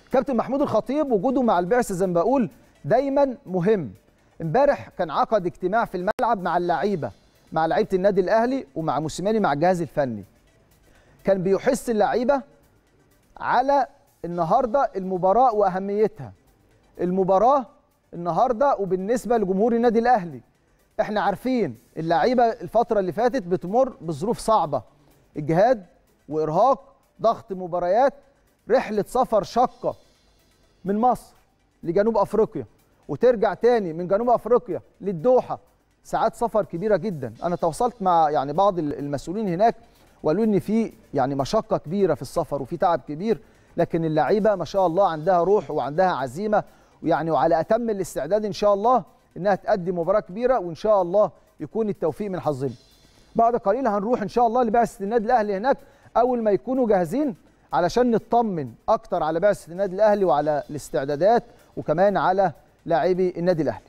كابتن محمود الخطيب وجوده مع البعثه زي ما بقول دايما مهم امبارح كان عقد اجتماع في الملعب مع اللعيبه مع لعيبه النادي الاهلي ومع موسيماني مع الجهاز الفني كان بيحس اللعيبه على النهارده المباراه واهميتها المباراه النهارده وبالنسبه لجمهور النادي الاهلي احنا عارفين اللعيبه الفتره اللي فاتت بتمر بظروف صعبه اجهاد وارهاق ضغط مباريات رحله سفر شاقه من مصر لجنوب افريقيا وترجع تاني من جنوب افريقيا للدوحه ساعات سفر كبيره جدا انا تواصلت مع يعني بعض المسؤولين هناك وقالوا ان في يعني مشقه كبيره في السفر وفي تعب كبير لكن اللعيبه ما شاء الله عندها روح وعندها عزيمه ويعني وعلى اتم الاستعداد ان شاء الله انها تأدي مباراه كبيره وان شاء الله يكون التوفيق من حظنا. بعد قليل هنروح ان شاء الله لبعثه النادي الاهلي هناك اول ما يكونوا جاهزين علشان نطمن اكتر على بعثه النادي الاهلي وعلى الاستعدادات وكمان على لاعبي النادي الاهلي.